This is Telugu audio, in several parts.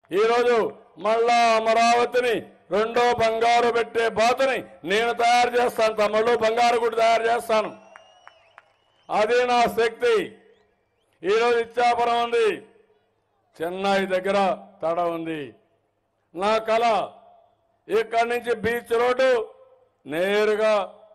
ఈరోజు మళ్ళా అమరావతిని రెండో బంగారు పెట్టే బాతుని నేను తయారు చేస్తాను తమ్ముళ్ళు బంగారు కూడా తయారు చేస్తాను అది నా శక్తి ఈరోజు ఇచ్చాపురం ఉంది చెన్నై దగ్గర తడ ఉంది నా కళ ఇక్కడి నుంచి బీచ్ రోడ్డు నేరుగా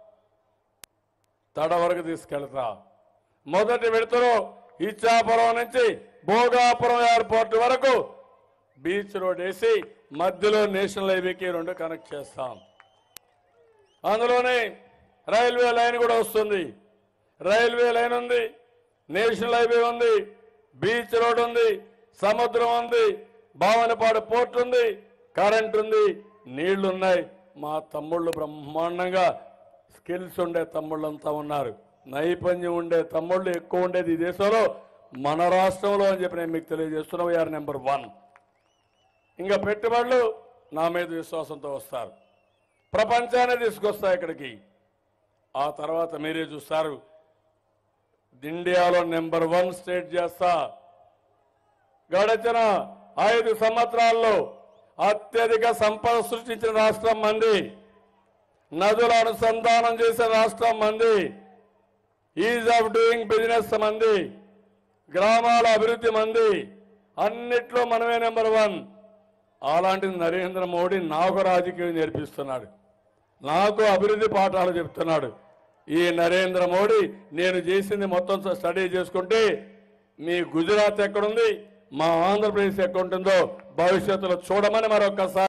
తడ వరకు తీసుకెళ్తా మొదటి విడతలో ఇచ్చాపురం నుంచి భోగాపురం ఎయిర్పోర్ట్ వరకు బీచ్ రోడ్ వేసి మధ్యలో నేషనల్ హైవేకి రెండు కనెక్ట్ చేస్తాం అందులోనే రైల్వే లైన్ కూడా వస్తుంది రైల్వే లైన్ ఉంది నేషనల్ హైవే ఉంది బీచ్ రోడ్ ఉంది సముద్రం ఉంది భావనపాడు పోర్ట్ ఉంది కరెంట్ ఉంది నీళ్లు ఉన్నాయి మా తమ్ముళ్ళు బ్రహ్మాండంగా స్కిల్స్ ఉండే తమ్ముళ్ళంతా ఉన్నారు నైపుణ్యం ఉండే తమ్ముళ్ళు ఎక్కువ ఉండేది ఈ దేశంలో మన రాష్ట్రంలో అని చెప్పి నేను మీకు తెలియజేస్తున్నా వీఆర్ నెంబర్ వన్ ఇంకా పెట్టుబడులు నా మీద విశ్వాసంతో వస్తారు ప్రపంచాన్ని తీసుకొస్తా ఇక్కడికి ఆ తర్వాత మీరే చూస్తారు ఇండియాలో నెంబర్ వన్ స్టేట్ చేస్తా గడిచిన ఐదు సంవత్సరాల్లో అత్యధిక సంపద సృష్టించిన రాష్ట్రం మంది నదుల అనుసంధానం చేసిన రాష్ట్రం మంది ఈజ్ ఆఫ్ డూయింగ్ బిజినెస్ మంది గ్రామాల అభివృద్ధి మంది అన్నిట్లో మనమే నెంబర్ వన్ అలాంటి నరేంద్ర మోడీ నాకు రాజకీయం నేర్పిస్తున్నాడు నాకు అభివృద్ధి పాఠాలు చెప్తున్నాడు ఈ నరేంద్ర మోడీ నేను చేసింది మొత్తం స్టడీ చేసుకుంటే మీ గుజరాత్ ఎక్కడుంది మా ఆంధ్రప్రదేశ్ ఎక్కడుంటుందో భవిష్యత్తులో చూడమని మరొకసారి